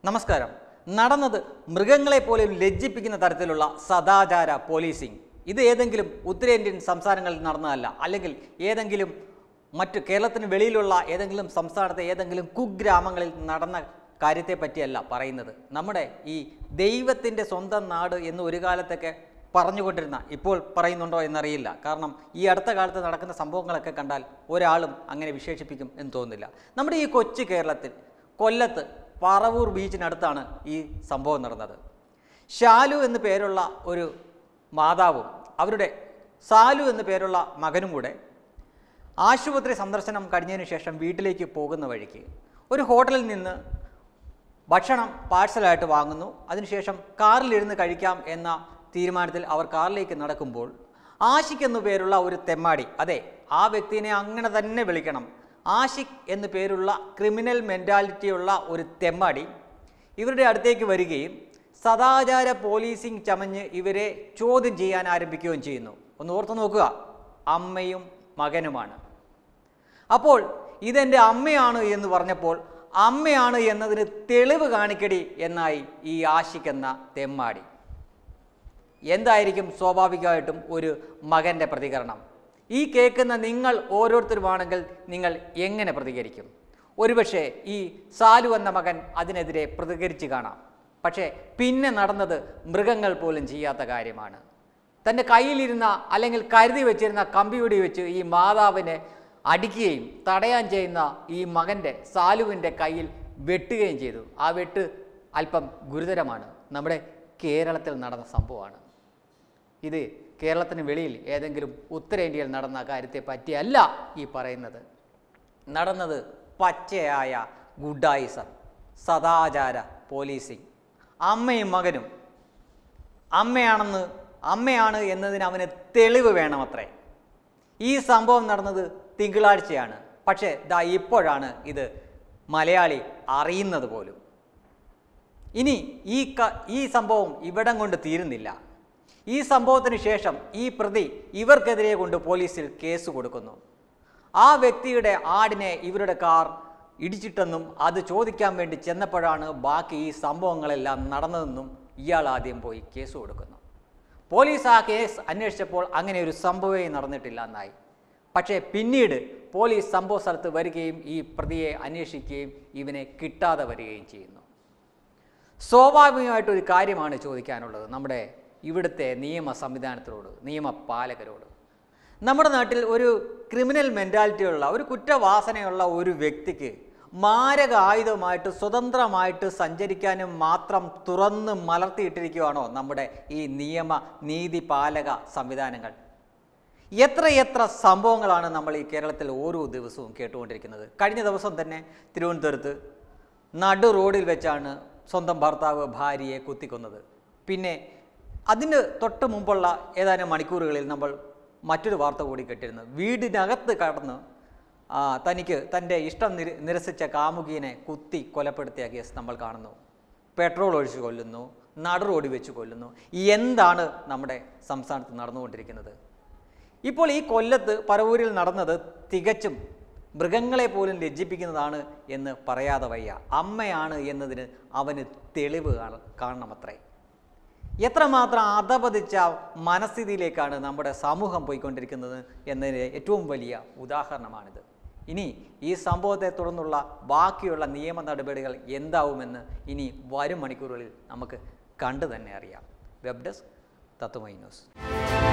നമസ്കാരം നടന്നത് മൃഗങ്ങളെ പോലും ലജ്ജിപ്പിക്കുന്ന തരത്തിലുള്ള സദാചാര പോലീസിംഗ് ഇത് ഏതെങ്കിലും ഉത്തരേന്ത്യൻ സംസ്ഥാനങ്ങളിൽ നടന്നതല്ല അല്ലെങ്കിൽ ഏതെങ്കിലും മറ്റ് കേരളത്തിന് വെളിയിലുള്ള ഏതെങ്കിലും സംസ്ഥാനത്തെ ഏതെങ്കിലും കുഗ്രാമങ്ങളിൽ നടന്ന കാര്യത്തെ പറ്റിയല്ല പറയുന്നത് നമ്മുടെ ഈ ദൈവത്തിൻ്റെ സ്വന്തം നാട് എന്ന് ഒരു കാലത്തൊക്കെ പറഞ്ഞുകൊണ്ടിരുന്ന ഇപ്പോൾ പറയുന്നുണ്ടോ എന്നറിയില്ല കാരണം ഈ അടുത്ത കാലത്ത് നടക്കുന്ന സംഭവങ്ങളൊക്കെ കണ്ടാൽ ഒരാളും അങ്ങനെ വിശേഷിപ്പിക്കും എന്ന് തോന്നുന്നില്ല നമ്മുടെ ഈ കൊച്ചു കേരളത്തിൽ കൊല്ലത്ത് പറവൂർ ബീച്ചിനടുത്താണ് ഈ സംഭവം നടന്നത് ഷാലു എന്ന് പേരുള്ള ഒരു മാതാവും അവരുടെ സാലു എന്ന് പേരുള്ള മകനും കൂടെ ആശുപത്രി സന്ദർശനം കഴിഞ്ഞതിന് ശേഷം വീട്ടിലേക്ക് പോകുന്ന വഴിക്ക് ഒരു ഹോട്ടലിൽ നിന്ന് ഭക്ഷണം പാഴ്സലായിട്ട് വാങ്ങുന്നു അതിനുശേഷം കാറിലിരുന്ന് കഴിക്കാം എന്ന തീരുമാനത്തിൽ അവർ കാറിലേക്ക് നടക്കുമ്പോൾ ആഷിഖ് എന്നു പേരുള്ള ഒരു തെമ്മാടി അതെ ആ വ്യക്തിനെ അങ്ങനെ തന്നെ വിളിക്കണം ആഷിഖ് എന്നു പേരുള്ള ക്രിമിനൽ മെൻറ്റാലിറ്റിയുള്ള ഒരു തെമ്മാടി ഇവരുടെ അടുത്തേക്ക് വരികയും സദാചാര പോലീസിംഗ് ചമഞ്ഞ് ഇവരെ ചോദ്യം ചെയ്യാൻ ആരംഭിക്കുകയും ചെയ്യുന്നു ഒന്ന് ഓർത്ത് നോക്കുക അമ്മയും മകനുമാണ് അപ്പോൾ ഇതെൻ്റെ അമ്മയാണ് എന്ന് പറഞ്ഞപ്പോൾ അമ്മയാണ് എന്നതിന് തെളിവ് കാണിക്കടി എന്നായി ഈ ആഷിഖ് എന്ന തെമ്മാടി എന്തായിരിക്കും സ്വാഭാവികമായിട്ടും ഒരു മകൻ്റെ പ്രതികരണം ഈ കേൾക്കുന്ന നിങ്ങൾ ഓരോരുത്തരുമാണെങ്കിൽ നിങ്ങൾ എങ്ങനെ പ്രതികരിക്കും ഒരുപക്ഷെ ഈ സാലു എന്ന മകൻ അതിനെതിരെ പ്രതികരിച്ച് കാണാം പക്ഷേ പിന്നെ നടന്നത് മൃഗങ്ങൾ പോലും ചെയ്യാത്ത കാര്യമാണ് തൻ്റെ കയ്യിലിരുന്ന അല്ലെങ്കിൽ കരുതി വെച്ചിരുന്ന കമ്പിയുടി വെച്ച് ഈ മാതാവിനെ അടിക്കുകയും തടയാൻ ചെയ്യുന്ന ഈ മകൻ്റെ സാലുവിൻ്റെ കയ്യിൽ വെട്ടുകയും ചെയ്തു ആ വെട്ട് അല്പം ഗുരുതരമാണ് നമ്മുടെ കേരളത്തിൽ നടന്ന സംഭവമാണ് ഇത് കേരളത്തിന് വെളിയിൽ ഏതെങ്കിലും ഉത്തരേന്ത്യയിൽ നടന്ന കാര്യത്തെ പറ്റിയല്ല ഈ പറയുന്നത് നടന്നത് പച്ചയായ ഗുഡായിസം സദാചാര പോലീസിംഗ് അമ്മയും മകനും അമ്മയാണെന്ന് അമ്മയാണ് എന്നതിന് അവന് തെളിവ് വേണമത്രേ ഈ സംഭവം നടന്നത് തിങ്കളാഴ്ചയാണ് പക്ഷേ ദാ ഇപ്പോഴാണ് ഇത് മലയാളി അറിയുന്നത് പോലും ഇനി ഈ ക ഈ സംഭവം ഇവിടം കൊണ്ട് തീരുന്നില്ല ഈ സംഭവത്തിന് ശേഷം ഈ പ്രതി ഇവർക്കെതിരെ കൊണ്ട് പോലീസിൽ കേസ് കൊടുക്കുന്നു ആ വ്യക്തിയുടെ ആടിനെ ഇവരുടെ കാർ ഇടിച്ചിട്ടെന്നും അത് ചോദിക്കാൻ വേണ്ടി ചെന്നപ്പോഴാണ് ബാക്കി ഈ സംഭവങ്ങളെല്ലാം നടന്നതെന്നും ഇയാൾ ആദ്യം പോയി കേസ് കൊടുക്കുന്നു പോലീസ് ആ കേസ് അന്വേഷിച്ചപ്പോൾ അങ്ങനെ ഒരു സംഭവമേ നടന്നിട്ടില്ല എന്നായി പക്ഷേ പിന്നീട് പോലീസ് സംഭവ സ്ഥലത്ത് വരികയും ഈ പ്രതിയെ അന്വേഷിക്കുകയും ഇവനെ കിട്ടാതെ വരികയും ചെയ്യുന്നു സ്വാഭാവികമായിട്ടൊരു കാര്യമാണ് ചോദിക്കാനുള്ളത് നമ്മുടെ ഇവിടുത്തെ നിയമ സംവിധാനത്തിനോട് നിയമപാലകരോട് നമ്മുടെ നാട്ടിൽ ഒരു ക്രിമിനൽ മെൻറ്റാലിറ്റിയുള്ള ഒരു കുറ്റവാസനയുള്ള ഒരു വ്യക്തിക്ക് മാരക ആയുധമായിട്ട് സ്വതന്ത്രമായിട്ട് സഞ്ചരിക്കാനും മാത്രം തുറന്ന് മലർത്തിയിട്ടിരിക്കുകയാണോ നമ്മുടെ ഈ നിയമ നീതിപാലക സംവിധാനങ്ങൾ എത്രയെത്ര സംഭവങ്ങളാണ് നമ്മൾ ഈ കേരളത്തിൽ ഓരോ ദിവസവും കേട്ടുകൊണ്ടിരിക്കുന്നത് കഴിഞ്ഞ ദിവസം തന്നെ തിരുവനന്തപുരത്ത് നടു റോഡിൽ വെച്ചാണ് സ്വന്തം ഭർത്താവ് ഭാര്യയെ കുത്തിക്കൊന്നത് പിന്നെ അതിന് തൊട്ട് മുമ്പുള്ള ഏതാനും മണിക്കൂറുകളിൽ നമ്മൾ മറ്റൊരു വാർത്ത കൂടി കേട്ടിരുന്നു വീടിനകത്ത് കടന്ന് ആ, തനിക്ക് തൻ്റെ ഇഷ്ടം നിര നിരസിച്ച കാമുകിനെ കുത്തി കൊലപ്പെടുത്തിയ കേസ് നമ്മൾ കാണുന്നു പെട്രോൾ ഒഴിച്ച് കൊല്ലുന്നു നടു റോഡിൽ വെച്ച് കൊല്ലുന്നു എന്താണ് നമ്മുടെ സംസ്ഥാനത്ത് നടന്നുകൊണ്ടിരിക്കുന്നത് ഇപ്പോൾ ഈ കൊല്ലത്ത് പരവൂരിൽ നടന്നത് തികച്ചും മൃഗങ്ങളെ പോലും ലജ്ജിപ്പിക്കുന്നതാണ് എന്ന് പറയാതെ വയ്യ അമ്മയാണ് എന്നതിന് അവന് തെളിവ് കാണ- കാണണമത്രേ എത്രമാത്രം അധപതിച്ച മനസ്ഥിതിയിലേക്കാണ് നമ്മുടെ സമൂഹം പോയിക്കൊണ്ടിരിക്കുന്നത് എന്നതിന് ഏറ്റവും വലിയ ഉദാഹരണമാണിത് ഇനി ഈ സംഭവത്തെ തുടർന്നുള്ള ബാക്കിയുള്ള നിയമ നടപടികൾ എന്താവുമെന്ന് ഇനി വരും മണിക്കൂറുകളിൽ നമുക്ക് കണ്ടു തന്നെ അറിയാം വെബ് ഡെസ്ക് തത്വമൈ ന്യൂസ്